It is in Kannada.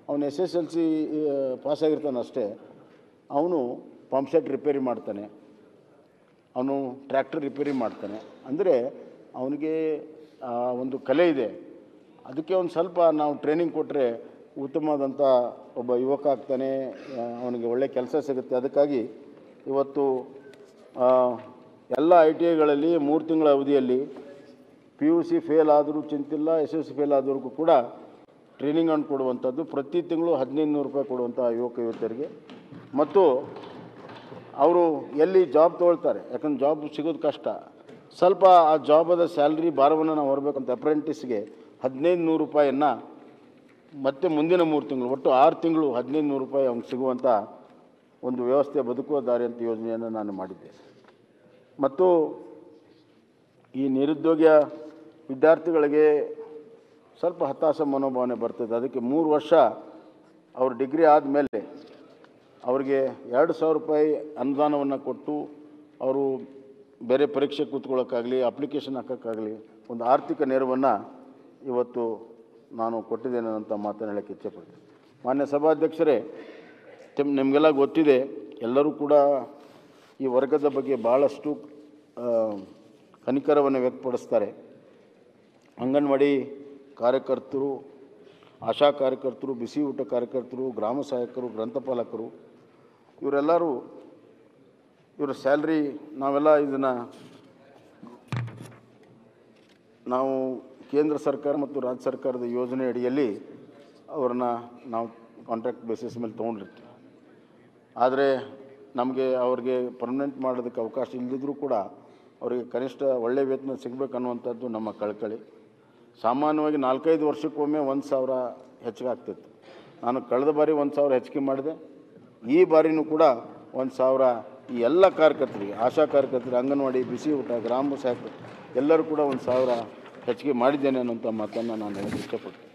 ಅವನು ಎಸ್ ಎಸ್ ಎಲ್ ಸಿ ಪಾಸಾಗಿರ್ತಾನೆ ಅಷ್ಟೇ ಅವನು ಪಂಪ್ ಸೆಟ್ ರಿಪೇರಿ ಮಾಡ್ತಾನೆ ಅವನು ಟ್ರ್ಯಾಕ್ಟರ್ ರಿಪೇರಿ ಮಾಡ್ತಾನೆ ಅಂದರೆ ಅವನಿಗೆ ಆ, ಒಂದು ಕಲೆ ಇದೆ ಅದಕ್ಕೆ ಒಂದು ಸ್ವಲ್ಪ ನಾವು ಟ್ರೈನಿಂಗ್ ಕೊಟ್ಟರೆ ಉತ್ತಮವಾದಂಥ ಒಬ್ಬ ಯುವಕ ಆಗ್ತಾನೆ ಆ, ಅವನಿಗೆ ಒಳ್ಳೆ ಕೆಲಸ ಸಿಗುತ್ತೆ ಅದಕ್ಕಾಗಿ ಇವತ್ತು ಆ, ಎಲ್ಲ ಐ ಟಿ ಐಗಳಲ್ಲಿ ಮೂರು ತಿಂಗಳ ಅವಧಿಯಲ್ಲಿ ಪಿ ಯು ಸಿ ಫೇಲ್ ಆದರೂ ಚಿಂತಿಲ್ಲ ಎಸ್ ಎಸ್ ಸಿ ಫೇಲ್ ಆದವ್ರಿಗೂ ಕೂಡ ಟ್ರೈನಿಂಗ್ ಅನ್ನು ಕೊಡುವಂಥದ್ದು ಪ್ರತಿ ತಿಂಗಳು ಹದಿನೈದು ನೂರು ರೂಪಾಯಿ ಕೊಡುವಂಥ ಯುವಕ ಯುವತಿಯರಿಗೆ ಮತ್ತು ಅವರು ಎಲ್ಲಿ ಜಾಬ್ ತೊಗೊಳ್ತಾರೆ ಯಾಕಂದ್ರೆ ಜಾಬ್ ಸಿಗೋದು ಕಷ್ಟ ಸ್ವಲ್ಪ ಆ ಜಾಬದ ಸ್ಯಾಲ್ರಿ ಭಾರವನ್ನು ನಾವು ಹೊರಬೇಕಂತ ಅಪ್ರೆಂಟಿಸ್ಗೆ ಹದಿನೈದು ನೂರು ರೂಪಾಯಿಯನ್ನು ಮತ್ತೆ ಮುಂದಿನ ಮೂರು ತಿಂಗಳು ಒಟ್ಟು ಆರು ತಿಂಗಳು ಹದಿನೈದು ನೂರು ರೂಪಾಯಿ ಅವ್ನಿಗೆ ಸಿಗುವಂಥ ಒಂದು ವ್ಯವಸ್ಥೆ ಬದುಕುವ ದಾರಿ ಅಂತ ಯೋಜನೆಯನ್ನು ನಾನು ಮಾಡಿದ್ದೆ ಮತ್ತು ಈ ನಿರುದ್ಯೋಗ ವಿದ್ಯಾರ್ಥಿಗಳಿಗೆ ಸ್ವಲ್ಪ ಹತಾಶ ಮನೋಭಾವನೆ ಬರ್ತದೆ ಅದಕ್ಕೆ ಮೂರು ವರ್ಷ ಅವ್ರು ಡಿಗ್ರಿ ಆದಮೇಲೆ ಅವ್ರಿಗೆ ಎರಡು ಸಾವಿರ ರೂಪಾಯಿ ಅನುದಾನವನ್ನು ಕೊಟ್ಟು ಅವರು ಬೇರೆ ಪರೀಕ್ಷೆ ಕೂತ್ಕೊಳ್ಳೋಕ್ಕಾಗಲಿ ಅಪ್ಲಿಕೇಶನ್ ಹಾಕೋಕ್ಕಾಗಲಿ ಒಂದು ಆರ್ಥಿಕ ನೆರವನ್ನು ಇವತ್ತು ನಾನು ಕೊಟ್ಟಿದ್ದೇನೆ ಅಂತ ಮಾತನ್ನು ಹೇಳೋಕ್ಕೆ ಇಚ್ಛೆಪಡ್ತೀನಿ ಮಾನ್ಯ ಸಭಾಧ್ಯಕ್ಷರೇ ತಿಮ್- ನಿಮಗೆಲ್ಲ ಗೊತ್ತಿದೆ ಎಲ್ಲರೂ ಕೂಡ ಈ ವರ್ಗದ ಬಗ್ಗೆ ಭಾಳಷ್ಟು ಆ, ಕನಿಕರವನ್ನು ವ್ಯಕ್ತಪಡಿಸ್ತಾರೆ ಅಂಗನವಾಡಿ ಕಾರ್ಯಕರ್ತರು ಆಶಾ ಕಾರ್ಯಕರ್ತರು ಬಿಸಿ ಊಟ ಕಾರ್ಯಕರ್ತರು ಗ್ರಾಮ ಸಹಾಯಕರು ಗ್ರಂಥಪಾಲಕರು ಇವರೆಲ್ಲರೂ ಇವರ ಸ್ಯಾಲ್ರಿ ನಾವೆಲ್ಲ ಇದನ್ನು ನಾವು ಕೇಂದ್ರ ಸರ್ಕಾರ ಮತ್ತು ರಾಜ್ಯ ಸರ್ಕಾರದ ಯೋಜನೆ ಅಡಿಯಲ್ಲಿ ಅವ್ರನ್ನ ನಾವು ಕಾಂಟ್ರಾಕ್ಟ್ ಬೇಸಿಸ್ ಮೇಲೆ ತೊಗೊಂಡಿರ್ತೀವಿ ಆದರೆ ನಮಗೆ ಅವ್ರಿಗೆ ಪರ್ಮನೆಂಟ್ ಮಾಡೋದಕ್ಕೆ ಅವಕಾಶ ಇಲ್ಲದಿದ್ದರೂ ಕೂಡ ಅವರಿಗೆ ಕನಿಷ್ಠ ಒಳ್ಳೆಯ ವೇತನ ಸಿಗಬೇಕು ಅನ್ನುವಂಥದ್ದು ನಮ್ಮ ಕಳಕಳಿ ಸಾಮಾನ್ಯವಾಗಿ ನಾಲ್ಕೈದು ವರ್ಷಕ್ಕೊಮ್ಮೆ ಒಂದು ಸಾವಿರ ಹೆಚ್ಚಿಗೆ ಆಗ್ತಿತ್ತು ನಾನು ಕಳೆದ ಬಾರಿ ಒಂದು ಸಾವಿರ ಹೆಚ್ಚಿಗೆ ಮಾಡಿದೆ ಈ ಬಾರಿನೂ ಕೂಡ ಒಂದು ಸಾವಿರ ಈ ಎಲ್ಲ ಕಾರ್ಯಕರ್ತರಿಗೆ ಆಶಾ ಕಾರ್ಯಕರ್ತರಿಗೆ ಅಂಗನವಾಡಿ ಬಿಸಿ ಊಟ ಗ್ರಾಮ ಸಹಾಯಕರು ಎಲ್ಲರೂ ಕೂಡ ಒಂದು ಸಾವಿರ ಹೆಚ್ಚಿಗೆ ಮಾಡಿದ್ದೇನೆ ಅನ್ನೋಂಥ ಮಾತನ್ನು ನಾನು ಹೇಳಕ್ಕೆ ಇಷ್ಟಪಡ್ತೀನಿ